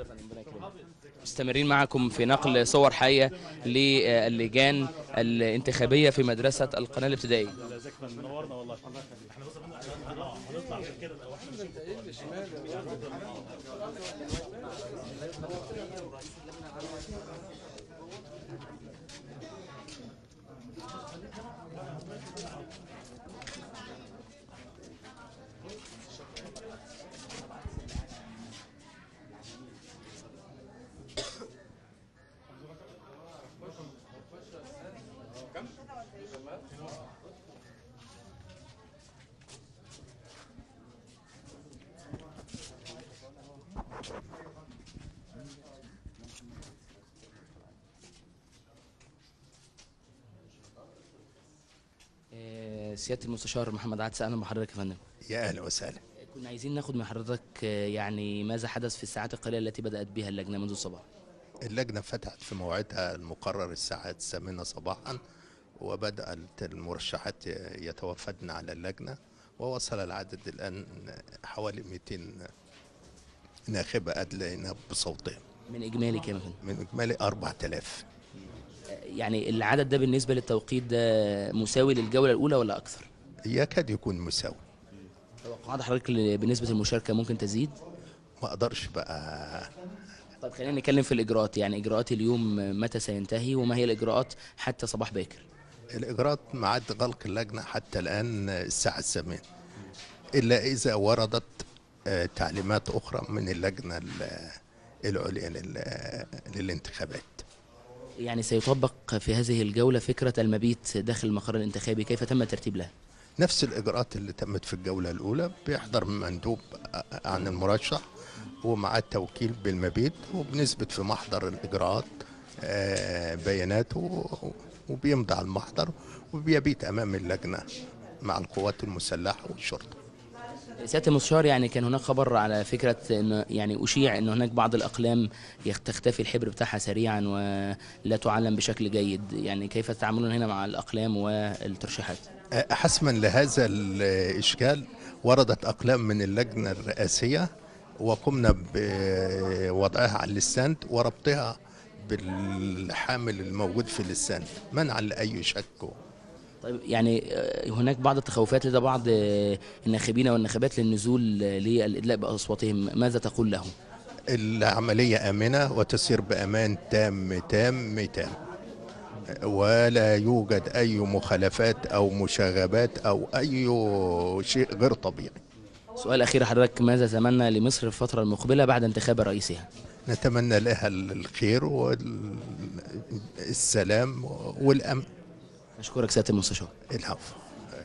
يا فندم ربنا يكرمك مستمرين معكم في نقل صور حيه للجان الانتخابيه في مدرسه القناه الابتدائيه منورنا والله احنا بص هنطلع عشان كده آه، سياده المستشار محمد عدس اهلا بحضرتك يا فندم يا اهلا وسهلا كنا عايزين ناخد من حضرتك آه، يعني ماذا حدث في الساعات القليله التي بدات بها اللجنه منذ الصباح اللجنة فتحت في موعدها المقرر الساعة الثامنة صباحا وبدأت المرشحات يتوافدن على اللجنة ووصل العدد الآن حوالي 200 ناخبة أدلينا بصوتهم من اجمالي كام يا فندم من إجمالي 4000 آه، يعني العدد ده بالنسبه للتوقيت ده مساوي للجوله الاولى ولا اكثر يكاد يكون مساوي توقعات حضرتك ل- بنسبه المشاركه ممكن تزيد ما أقدرش بقى طيب خلينا نتكلم في الاجراءات يعني اجراءات اليوم متى سينتهي وما هي الاجراءات حتى صباح باكر الإجراءات ميعاد غلق اللجنة حتى الآن الساعة الثامنة إلا إذا وردت آه، تعليمات أخرى من اللجنة ال- العليا لل- للانتخابات يعني سيطبق في هذه الجوله فكره المبيت داخل المقر الانتخابي كيف تم الترتيب لها نفس الإجراءات اللي تمت في الجولة الأولى بيحضر مندوب عن المرشح ومعاه التوكيل بالمبيت وبنثبت في محضر الإجراءات آه، بياناته وبيمضي على المحضر وبيبيت أمام اللجنة مع القوات المسلحة والشرطة سياده المستشار يعني كان هناك خبر على فكره انه يعني اشيع ان هناك بعض الاقلام يخ- تختفي الحبر بتاعها سريعا ولا تعلم بشكل جيد يعني كيف تتعاملون هنا مع الاقلام والترشيحات آه، حسما لهذا الإشكال وردت أقلام من اللجنة الرئاسية وقمنا بوضعها على الستاند وربطها بالحامل الموجود في الستاند منعا لأي شك طيب يعني آه، هناك بعض التخوفات لدى بعض آه، الناخبين والناخبات للنزول آه، للادلاء باصواتهم ماذا تقول لهم العملية آمنة وتسير بأمان تام تام تام ولا يوجد أي مخالفات أو مشاغبات أو أي شيء غير طبيعي سؤال اخير حضرتك ماذا تتمنى لمصر في الفتره المقبله بعد انتخاب رئيسها نتمنى لها الخير والسلام والأمن اشكرك سياده المستشار العفو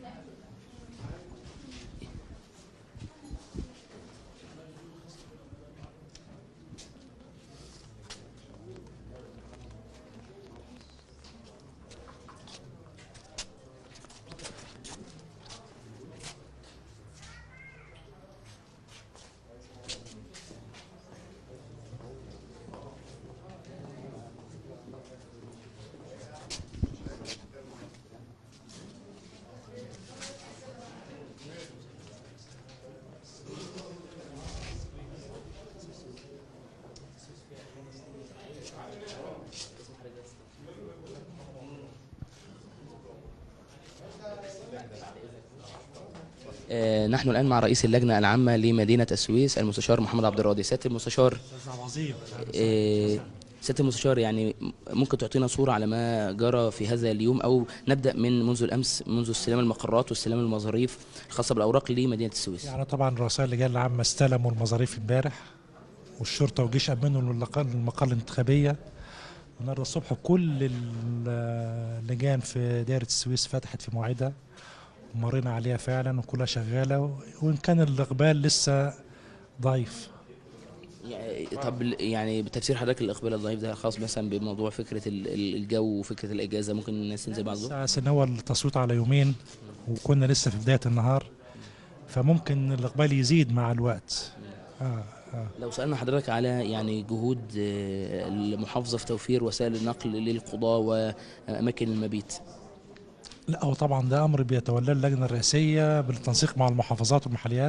آه، نحن الان مع رئيس اللجنه العامه لمدينه السويس المستشار محمد عبد الراضي سياده المستشار عظيم آه، سياده المستشار يعني ممكن تعطينا صوره على ما جرى في هذا اليوم او نبدا من منذ الامس منذ استلام المقرات واستلام المظاريف الخاصه بالاوراق لمدينه السويس يعني طبعا رؤساء اللجان العامة استلموا المظاريف امبارح والشرطة والجيش أمنوا للق- المقر الانتخابية النهارده الصبح كل ال- اللجان في دائرة السويس فتحت في مواعيدها ومرينا عليها فعلا وكلها شغالة وإن كان الإقبال لسه ضعيف يعني طب يعني بتفسير حضرتك الاقبال الضعيف ده خاص مثلا بموضوع فكره ال- ال- الجو وفكره الاجازه ممكن الناس تنزل بعض الظهر بس إن هو التصويت على يومين وكنا لسه في بداية النهار فممكن الإقبال يزيد مع الوقت آه آه. لو سالنا حضرتك على يعني جهود آه، المحافظه في توفير وسائل النقل للقضاه واماكن المبيت لا هو طبعا ده امر بيتولاه اللجنه الرئاسيه بالتنسيق مع المحافظات والمحليات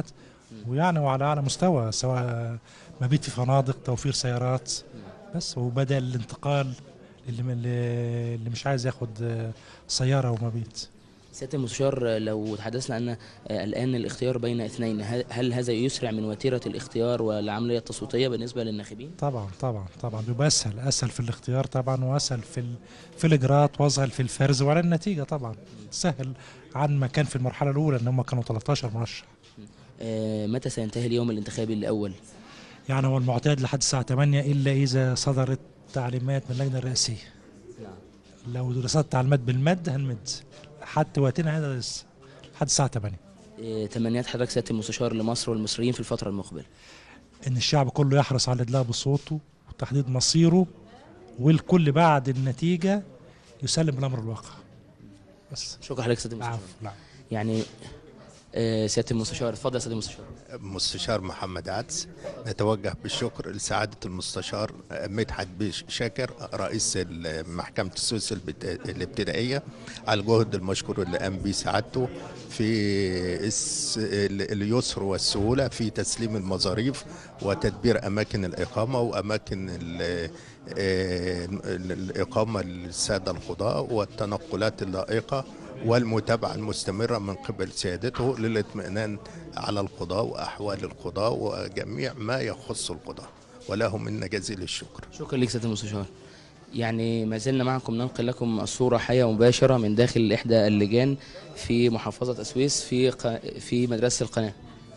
ويعني وعلى اعلى مستوى سواء مبيت في فنادق توفير سيارات بس وبدل الانتقال اللي اللي اللي مش عايز ياخد آه، سياره ومبيت سياده المستشار لو تحدثنا عن آه، الان الاختيار بين اثنين هل- هل هذا يسرع من وتيره الاختيار والعمليه التصويتيه بالنسبه للناخبين؟ طبعا طبعا طبعا بيبقى اسهل اسهل في الاختيار طبعا واسهل في ال... في الاجراءات واسهل في الفرز وعلى النتيجه طبعا سهل عن ما كان في المرحله الاولى ان هم كانوا 13 مرشح آه، متى سينتهي اليوم الانتخابي الاول؟ يعني هو المعتاد لحد الساعه 8 الا اذا صدرت تعليمات من اللجنه الرئاسيه لو رصدت تعليمات بالمد هنمد حتى وقتنا هذا لسه لحد الساعه 8 آه، تمنيات حضرتك سياده المستشار لمصر والمصريين في الفتره المقبله ان الشعب كله يحرص على الادلاء بصوته وتحديد مصيره والكل بعد النتيجه يسلم الامر الواقع بس شكرا حضرتك سياده المستشار العفو نعم يعني آه، سياده المستشار اتفضل يا سياده المستشار مستشار محمد عدس نتوجه بالشكر لسعادة المستشار مدحت بيش شاكر رئيس محكمة السويس البت- الابتدائية على الجهد المشكور اللي قام به سعادته في الس- ال- اليسر والسهولة في تسليم المظاريف وتدبير أماكن الإقامة وأماكن ال- آه، ال- الإقامة للسادة القضاء والتنقلات اللائقة والمتابعة المستمرة من قبل سيادته للاطمئنان على القضاء وأحوال القضاء وجميع ما يخص القضاء وله منا جزيل الشكر شكرا لك سياده المستشار يعني ما زلنا معكم ننقل لكم الصورة حية مباشرة من داخل إحدى اللجان في محافظة أسويس في ق... في مدرسة القناة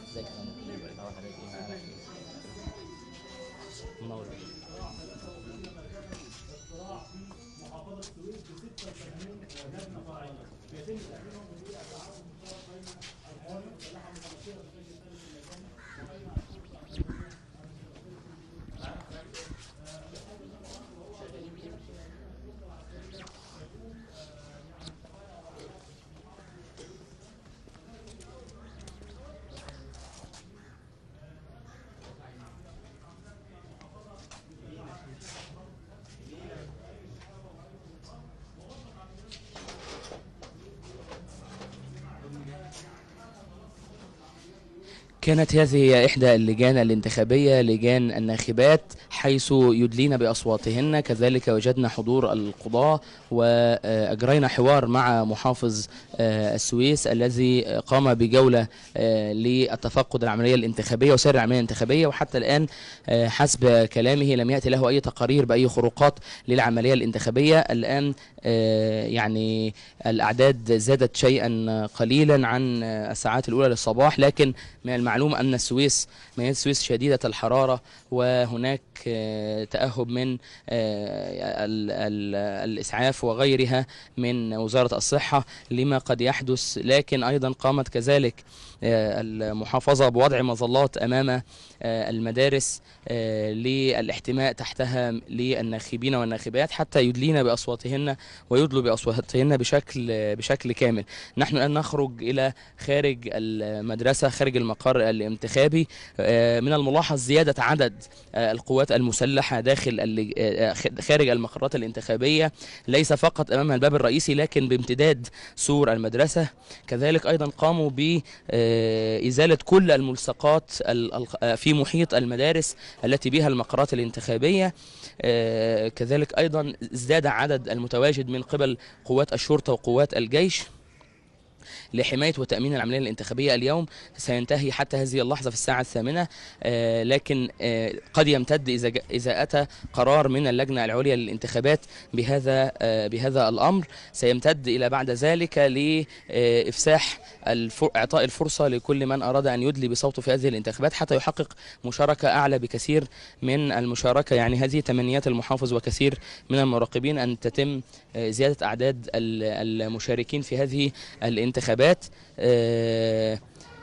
كانت هذه هي إحدى اللجان الانتخابية لجان الناخبات حيث يدلين بأصواتهن كذلك وجدنا حضور القضاة وأجرينا حوار مع محافظ آه، السويس الذي قام بجولة آه، للتفقد العملية الانتخابية وسير العملية الانتخابية وحتى الآن آه، حسب كلامه لم يأتي له أي تقارير بأي خروقات للعملية الانتخابية الآن آه، يعني الأعداد زادت شيئا قليلا عن آه، الساعات الأولى للصباح لكن من المعلوم أن السويس مدينة السويس شديدة الحرارة وهناك آه، تأهب من آه، ال- ال- الإسعاف وغيرها من وزارة الصحة لما قد يحدث لكن أيضا قامت كذلك آه، المحافظة بوضع مظلات أمام آه، المدارس آه، للاحتماء تحتها للناخبين والناخبات حتى يدلين بأصواتهن ويدلوا بأصواتهن بشكل بشكل كامل نحن الآن نخرج إلى خارج المدرسة خارج المقر الانتخابي آه، من الملاحظ زيادة عدد آه، القوات المسلحة داخل اللج- آه، آه، خارج المقرات الانتخابية ليس فقط أمام الباب الرئيسي لكن بامتداد سور المدرسة كذلك أيضا قاموا بإزالة كل الملصقات ال- ال- آه، في محيط المدارس التي بها المقرات الانتخابية آه، كذلك أيضا ازداد عدد المتواجد من قبل قوات الشرطة وقوات الجيش لحماية وتأمين العملية الانتخابية اليوم سينتهي حتى هذه اللحظة في الساعة الثامنة آه، لكن آه، قد يمتد إذا جا- إذا أتى قرار من اللجنة العليا للانتخابات بهذا آه، بهذا الأمر سيمتد إلى بعد ذلك لإفساح الف- إعطاء الفرصة لكل من أراد أن يدلي بصوته في هذه الانتخابات حتى يحقق مشاركة أعلى بكثير من المشاركة يعني هذه تمنيات المحافظ وكثير من المراقبين أن تتم آه، زيادة أعداد ال- المشاركين في هذه الانتخابات آه،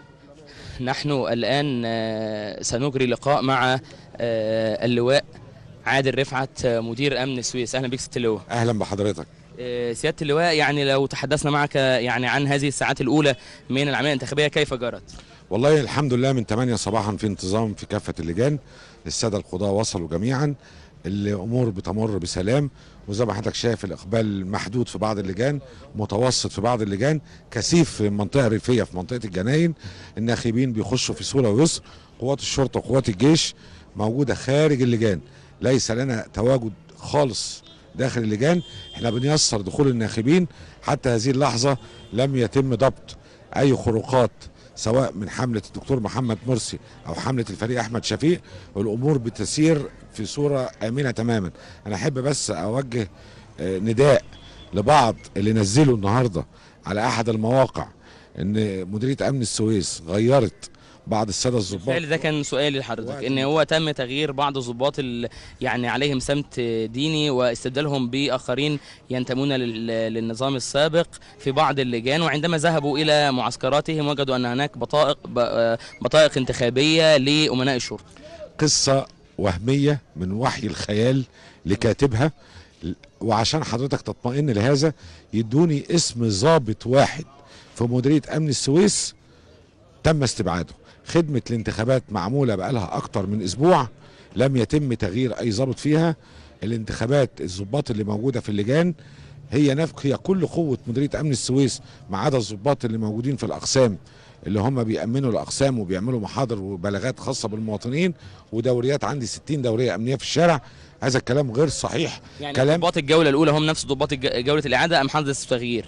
نحن الآن آه، سنجري لقاء مع آه، اللواء عادل رفعت آه، مدير أمن السويس أهلا بك ست اللواء اهلا بحضرتك آه، سيادة اللواء يعني لو تحدثنا معك يعني عن هذه الساعات الأولى من العملية الانتخابية كيف جرت؟ والله الحمد لله من 8 صباحا في انتظام في كافه اللجان الساده القضاه وصلوا جميعا الامور بتمر بسلام وزي ما حضرتك شايف الاقبال محدود في بعض اللجان متوسط في بعض اللجان كثيف في منطقه ريفيه في منطقه الجناين الناخبين بيخشوا في سهوله ويسر قوات الشرطه وقوات الجيش موجوده خارج اللجان ليس لنا تواجد خالص داخل اللجان احنا بنيسر دخول الناخبين حتى هذه اللحظه لم يتم ضبط اي خروقات سواء من حمله الدكتور محمد مرسي او حمله الفريق احمد شفيق والامور بتسير في صوره امنه تماما انا احب بس اوجه آه، نداء لبعض اللي نزلوا النهارده على احد المواقع ان مديريه امن السويس غيرت بعض الساده الضباط بالفعل ده كان سؤالي لحضرتك وقت ان هو تم تغيير بعض الضباط ال- يعني عليهم سمت ديني واستبدالهم باخرين ينتمون لل- للنظام السابق في بعض اللجان وعندما ذهبوا الى معسكراتهم وجدوا ان هناك بطائق ب- بطائق انتخابيه لامناء الشرطه قصة وهمية من وحي الخيال لكاتبها وعشان حضرتك تطمئن لهذا يدوني اسم ضابط واحد في مديرية أمن السويس تم استبعاده خدمة الانتخابات معمولة بقالها أكتر من أسبوع لم يتم تغيير أي ضابط فيها الانتخابات الضباط اللي موجودة في اللجان هي نفق هي كل قوة مديرية أمن السويس ما عدا الضباط اللي موجودين في الأقسام اللي هم بيأمنوا الأقسام وبيعملوا محاضر وبلاغات خاصة بالمواطنين ودوريات عندي 60 دورية أمنية في الشارع هذا الكلام غير صحيح يعني كلام ضباط الجوله الاولى هم نفس ضباط الج- جوله الاعاده ام حدث تغيير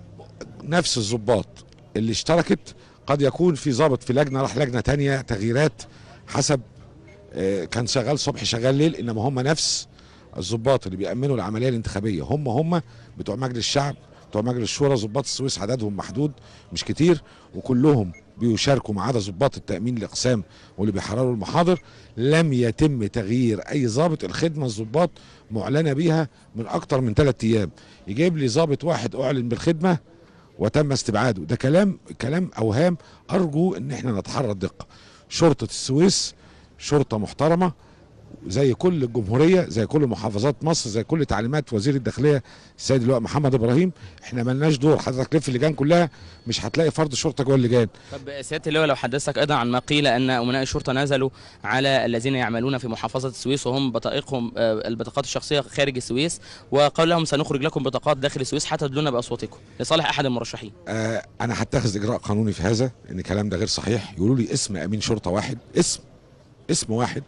نفس الضباط اللي اشتركت قد يكون في ضابط في لجنه راح لجنه تانية تغييرات حسب آه، كان شغال صبح شغال ليل انما هم نفس الضباط اللي بيأمنوا العمليه الانتخابيه هم هم بتوع مجلس الشعب بتوع مجلس الشورى ضباط السويس عددهم محدود مش كتير وكلهم بيشاركوا ما عدا ضباط التأمين الأقسام واللي بيحرروا المحاضر لم يتم تغيير أي ضابط الخدمة الضباط معلنة بيها من أكتر من ثلاثة أيام يجيب لي ضابط واحد أعلن بالخدمة وتم استبعاده ده كلام كلام اوهام ارجو ان احنا نتحرى الدقه شرطه السويس شرطه محترمه زي كل الجمهوريه زي كل محافظات مصر زي كل تعليمات وزير الداخليه السيد اللواء محمد ابراهيم احنا ملناش دور حضرتك لف اللجان كلها مش هتلاقي فرد شرطه جوه اللجان طب سياده اللواء لو حدثتك ايضا عن ما قيل ان امناء الشرطه نزلوا على الذين يعملون في محافظه السويس وهم بطائقهم آه، البطاقات الشخصيه خارج السويس وقال لهم سنخرج لكم بطاقات داخل السويس حتى تدلون باصواتكم لصالح احد المرشحين آه انا هتخذ اجراء قانوني في هذا ان الكلام ده غير صحيح يقولوا لي اسم امين شرطه واحد اسم اسم واحد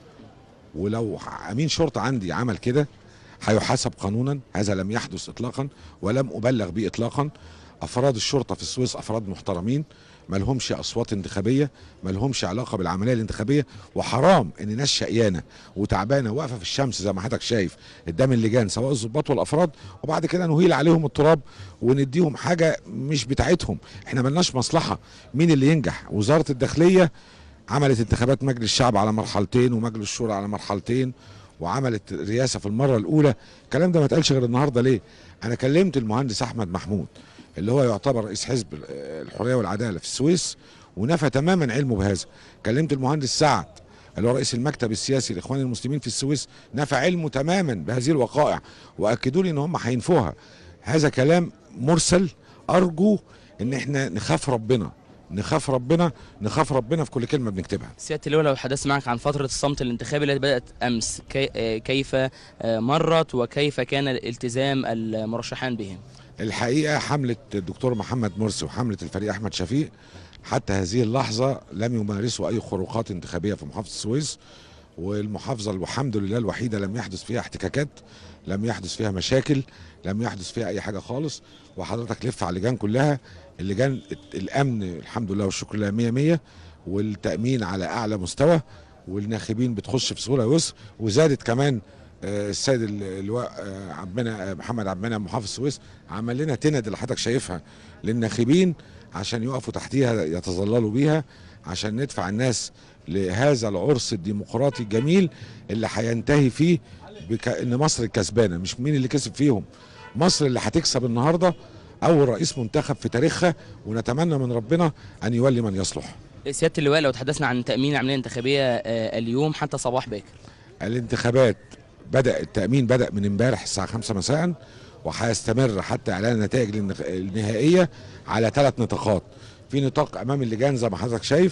ولو امين شرطه عندي عمل كده هيحاسب قانونا هذا لم يحدث اطلاقا ولم ابلغ به اطلاقا افراد الشرطه في السويس افراد محترمين ما لهمش اصوات انتخابيه ما لهمش علاقه بالعمليه الانتخابيه وحرام ان ناس شقيانه وتعبانه واقفه في الشمس زي ما حضرتك شايف قدام اللجان سواء الضباط والافراد وبعد كده نهيل عليهم التراب ونديهم حاجه مش بتاعتهم احنا ملناش مصلحه مين اللي ينجح وزاره الداخليه عملت انتخابات مجلس الشعب على مرحلتين ومجلس الشورى على مرحلتين وعملت رئاسه في المره الاولى الكلام ده ما اتقالش غير النهارده ليه انا كلمت المهندس احمد محمود اللي هو يعتبر رئيس حزب الحريه والعداله في السويس ونفى تماما علمه بهذا كلمت المهندس سعد اللي هو رئيس المكتب السياسي لاخوان المسلمين في السويس نفى علمه تماما بهذه الوقائع واكدوا لي ان هم هينفوها هذا كلام مرسل ارجو ان احنا نخاف ربنا نخاف ربنا نخاف ربنا في كل كلمه بنكتبها سياده اللواء لو حدثت معك عن فتره الصمت الانتخابي التي بدات امس كي آه، كيف آه، مرت وكيف كان التزام المرشحان بهم الحقيقه حمله الدكتور محمد مرسي وحمله الفريق احمد شفيق حتى هذه اللحظه لم يمارسوا اي خروقات انتخابيه في محافظه السويس والمحافظه والحمد لله الوحيده لم يحدث فيها احتكاكات لم يحدث فيها مشاكل لم يحدث فيها اي حاجه خالص وحضرتك لف على اللجان كلها اللجان الامن الحمد لله والشكر لله 100 100 والتامين على اعلى مستوى والناخبين بتخش في سهوله ويسر وزادت كمان آه، السيد اللواء آه، عبدنا آه، محمد عبدنا محافظ السويس عمل لنا تند اللي حضرتك شايفها للناخبين عشان يقفوا تحتيها يتظللوا بيها عشان ندفع الناس لهذا العرس الديمقراطي الجميل اللي هينتهي فيه بك... ان مصر الكسبانه مش مين اللي كسب فيهم مصر اللي هتكسب النهارده اول رئيس منتخب في تاريخها ونتمنى من ربنا ان يولي من يصلح سياده اللواء لو تحدثنا عن تامين العمليه الانتخابيه آه، اليوم حتى صباح باكر الانتخابات بدأ التأمين بدأ من امبارح الساعة 5 مساء وهيستمر حتى إعلان النتائج النخ- النهائية على ثلاث نطاقات في نطاق أمام اللجان زي ما حضرتك شايف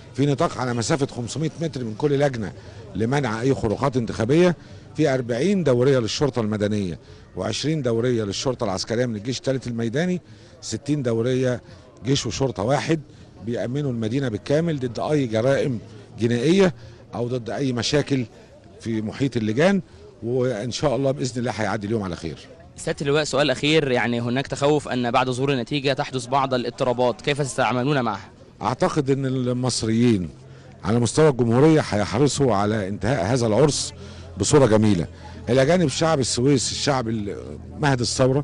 في نطاق على مسافه 500 متر من كل لجنه لمنع اي خروقات انتخابيه في 40 دوريه للشرطه المدنيه و20 دوريه للشرطه العسكريه من الجيش الثالث الميداني 60 دوريه جيش وشرطه واحد بيأمنوا المدينه بالكامل ضد اي جرائم جنائيه او ضد اي مشاكل في محيط اللجان وان شاء الله باذن الله هيعدي اليوم على خير سياده اللواء سؤال اخير يعني هناك تخوف ان بعد ظهور النتيجه تحدث بعض الاضطرابات كيف تتعاملون معها اعتقد ان المصريين على مستوى الجمهوريه هيحرصوا على انتهاء هذا العرس بصوره جميله الى جانب شعب السويس الشعب ال- مهد الثوره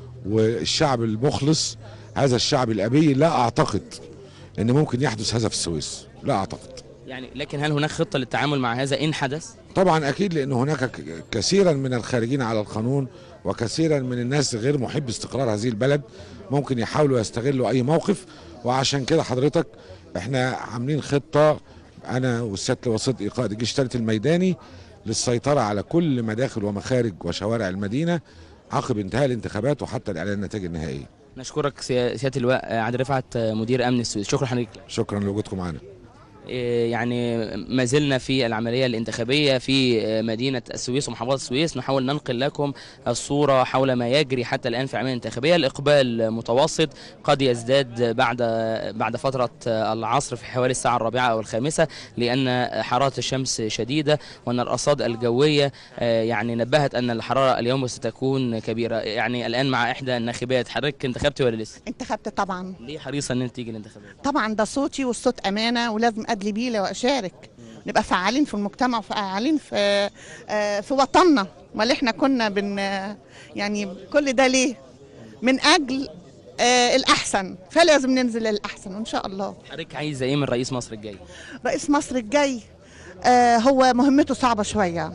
والشعب المخلص هذا الشعب الابي لا اعتقد ان ممكن يحدث هذا في السويس لا اعتقد يعني لكن هل هناك خطه للتعامل مع هذا ان حدث طبعا اكيد لان هناك ك- كثيرا من الخارجين على القانون وكثيرا من الناس غير محب استقرار هذه البلد ممكن يحاولوا يستغلوا اي موقف وعشان كده حضرتك احنا عاملين خطه انا والسياده الوسيط قائد الجيش الثالث الميداني للسيطره على كل مداخل ومخارج وشوارع المدينه عقب انتهاء الانتخابات وحتى الاعلان النتائج النهائيه نشكرك سيا- سياده اللواء عادل رفعت مدير امن السويس شكرا حضرتك شكرا لوجودكم معنا إيه يعني ما زلنا في العملية الانتخابية في مدينة السويس ومحافظة السويس نحاول ننقل لكم الصورة حول ما يجري حتى الآن في العملية الانتخابية الإقبال متوسط قد يزداد بعد بعد فترة العصر في حوالي الساعة الرابعة أو الخامسة لأن حرارة الشمس شديدة وأن الأرصاد الجوية آه، يعني نبهت أن الحرارة اليوم ستكون كبيرة يعني الآن مع إحدى الناخبات حضرتك انتخبتي ولا لسه؟ انتخبت طبعا ليه حريصة أن أنت تيجي الانتخابات؟ طبعا ده صوتي والصوت امانه ولازم ادلي بيه واشارك نبقى فعالين في المجتمع وفعالين في آه، في وطننا امال احنا كنا بن آه، يعني كل ده ليه من اجل آه، الاحسن فلازم ننزل للاحسن وان شاء الله حضرتك عايزة إيه من رئيس مصر الجاي؟ رئيس مصر الجاي آه، هو مهمته صعبة شوية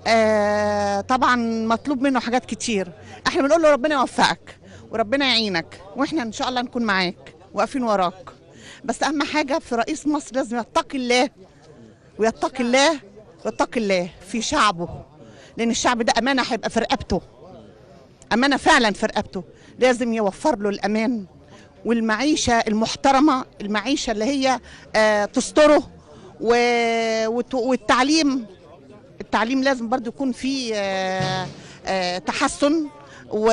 آه، طبعا مطلوب منه حاجات كتير احنا بنقول له ربنا يوفقك وربنا يعينك واحنا ان شاء الله نكون معاك واقفين وراك بس اهم حاجة في رئيس مصر لازم يتقي الله ويتقي الله ويتقي الله في شعبه لان الشعب ده امانة هيبقى في رقبته امانة فعلا في رقبته لازم يوفر له الامان والمعيشة المحترمة المعيشة اللي هي آه، تستره و- وت- والتعليم التعليم لازم برضو يكون فيه آه، آه، تحسن و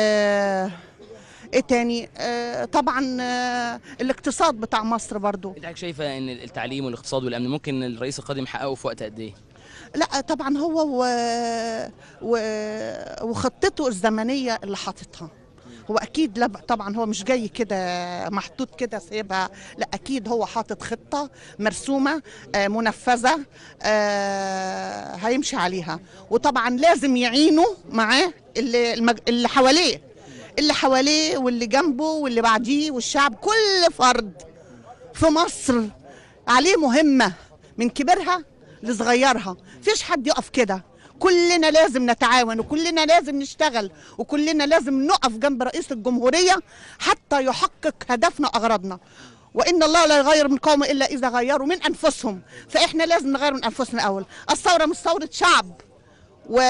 ايه تاني آه، طبعا آه، الاقتصاد بتاع مصر برضو انت حضرتك شايفه ان التعليم والاقتصاد والامن ممكن الرئيس القادم يحققه في وقت قد ايه؟ لا طبعا هو و... و... وخطته الزمنيه اللي حاططها هو اكيد لا طبعا هو مش جاي كده محطوط كده سايبها لا اكيد هو حاطط خطه مرسومه آه، منفذه آه، هيمشي عليها وطبعا لازم يعينوا معاه اللي المج... اللي حواليه اللي حواليه واللي جنبه واللي بعديه والشعب كل فرد في مصر عليه مهمة من كبيرها لصغيرها فيش حد يقف كده كلنا لازم نتعاون وكلنا لازم نشتغل وكلنا لازم نقف جنب رئيس الجمهورية حتى يحقق هدفنا وأغراضنا وإن الله لا يغير من قوم إلا إذا غيروا من أنفسهم فإحنا لازم نغير من أنفسنا الأول الثورة مش ثورة شعب و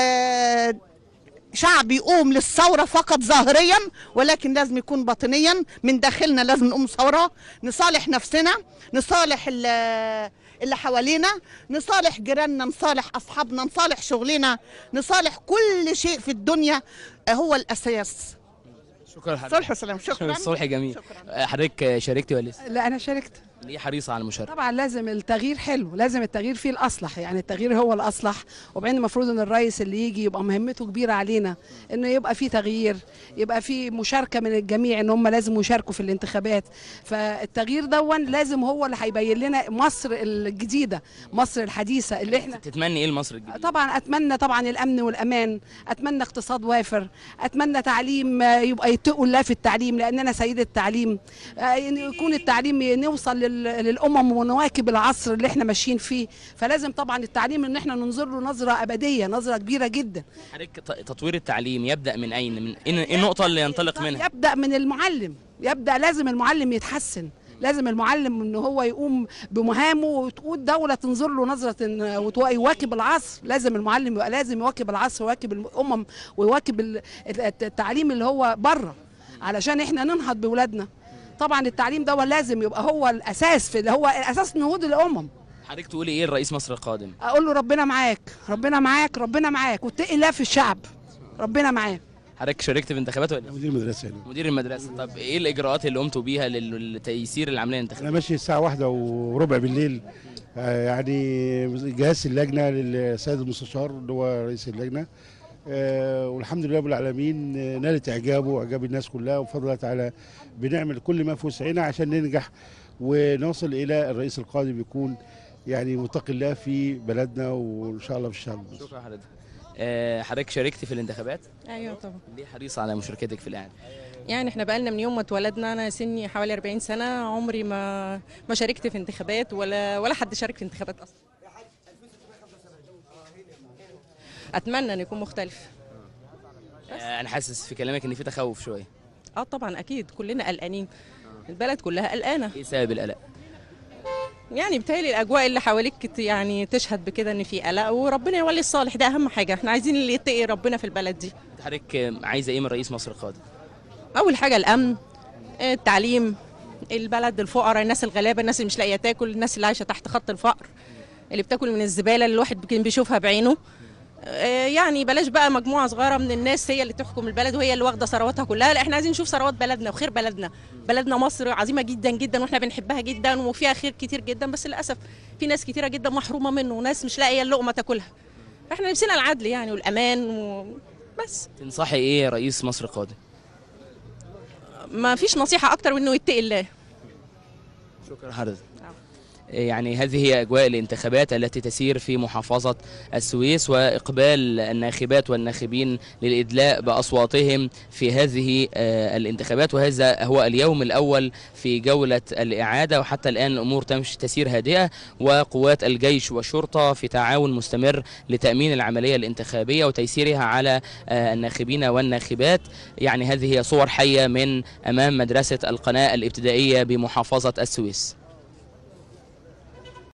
شعب يقوم للثورة فقط ظاهريا ولكن لازم يكون باطنيا من داخلنا لازم نقوم ثورة نصالح نفسنا نصالح ال- اللي حوالينا نصالح جيراننا نصالح أصحابنا نصالح شغلنا نصالح كل شيء في الدنيا هو الأساس شكرا حضرتك صلح وسلام شكرا الصلح جميل شكرا. حضرتك شاركتي ولا لسه؟ لا انا شاركت ليه حريصه على المشاركه؟ طبعا لازم التغيير حلو لازم التغيير فيه الاصلح يعني التغيير هو الاصلح وبعدين المفروض ان الرئيس اللي يجي يبقى مهمته كبيره علينا انه يبقى فيه تغيير يبقى فيه مشاركه من الجميع ان هم لازم يشاركوا في الانتخابات فالتغيير دون لازم هو اللي هيبين لنا مصر الجديده مصر الحديثه اللي احنا تتمني ايه لمصر الجديده؟ طبعا اتمنى طبعا الامن والامان اتمنى اقتصاد وافر اتمنى تعليم آه، يبقى يتقوا الله في التعليم لان انا سيده التعليم آه، إن يكون التعليم نوصل لل- للامم ونواكب العصر اللي احنا ماشيين فيه فلازم طبعا التعليم ان احنا ننظر له نظره ابديه نظره كبيره جدا حضرتك ت- تطوير التعليم يبدا من اين؟ من ايه إيه النقطه اللي ينطلق منها؟ يبدا من المعلم يبدا لازم المعلم يتحسن لازم المعلم ان هو يقوم بمهامه وتقول دوله تنظر له نظره إن- وتو- يواكب العصر لازم المعلم يبقى لازم يواكب العصر ويواكب الامم ويواكب ال- الت- التعليم اللي هو بره علشان احنا ننهض باولادنا طبعا التعليم ده هو لازم يبقى هو الاساس في اللي هو اساس نهوض الامم حضرتك تقولي ايه الرئيس مصر القادم اقول له ربنا معاك ربنا معاك ربنا معاك واتقي الله في الشعب ربنا معاه حضرتك شاركت في انتخابات ولا مدير مدرسة هنا مدير المدرسه طب ايه الاجراءات اللي قمتوا بيها لل- لتيسير العمليه الانتخابيه أنا ماشي الساعة واحدة وربع بالليل آه، يعني جهاز اللجنة للسيد المستشار اللي هو رئيس اللجنة آه، والحمد لله رب العالمين آه، نالت إعجابه وإعجاب الناس كلها وبفضل الله تعالى بنعمل كل ما في وسعنا عشان ننجح ونوصل إلى الرئيس القادم يكون يعني متقي الله في بلدنا وإن شاء الله في الشعب المصري. شكرا حضرتك آه، حضرتك شاركت في الانتخابات ايوه طبعا ليه حريص على مشاركتك في الاعلام يعني احنا بقالنا من يوم ما اتولدنا انا سني حوالي 40 سنه عمري ما ما شاركت في انتخابات ولا ولا حد شارك في انتخابات اصلا اتمنى ان يكون مختلف آه، انا حاسس في كلامك ان في تخوف شويه اه طبعا اكيد كلنا قلقانين البلد كلها قلقانه ايه سبب القلق يعني بتهيألي الاجواء اللي حواليك ت- يعني تشهد بكده ان في قلق وربنا يولي الصالح ده اهم حاجه احنا عايزين اللي يتقي ربنا في البلد دي انت حضرتك آه، عايزه ايه من رئيس مصر القادم اول حاجه الامن التعليم البلد الفقراء الناس الغلابه الناس اللي مش لاقيه تاكل الناس اللي عايشه تحت خط الفقر اللي بتاكل من الزباله اللي الواحد كان بيشوفها بعينه آه، يعني بلاش بقى مجموعه صغيره من الناس هي اللي تحكم البلد وهي اللي واخده ثرواتها كلها لا احنا عايزين نشوف ثروات بلدنا وخير بلدنا بلدنا مصر عظيمه جدا جدا واحنا بنحبها جدا وفيها خير كتير جدا بس للاسف في ناس كتيره جدا محرومه منه وناس مش لاقيه اللقمه تاكلها فاحنا نفسنا العدل يعني والامان وبس تنصحي ايه رئيس مصر القادم ما فيش نصيحه اكتر من انه يتقي الله شكرا حضرتك يعني هذه هي أجواء الانتخابات التي تسير في محافظة السويس وإقبال الناخبات والناخبين للإدلاء بأصواتهم في هذه آه، الانتخابات وهذا هو اليوم الأول في جولة الإعادة وحتى الآن الأمور تمشي تسير هادئة وقوات الجيش والشرطة في تعاون مستمر لتأمين العملية الانتخابية وتيسيرها على آه، الناخبين والناخبات يعني هذه هي صور حية من أمام مدرسة القناة الابتدائية بمحافظة السويس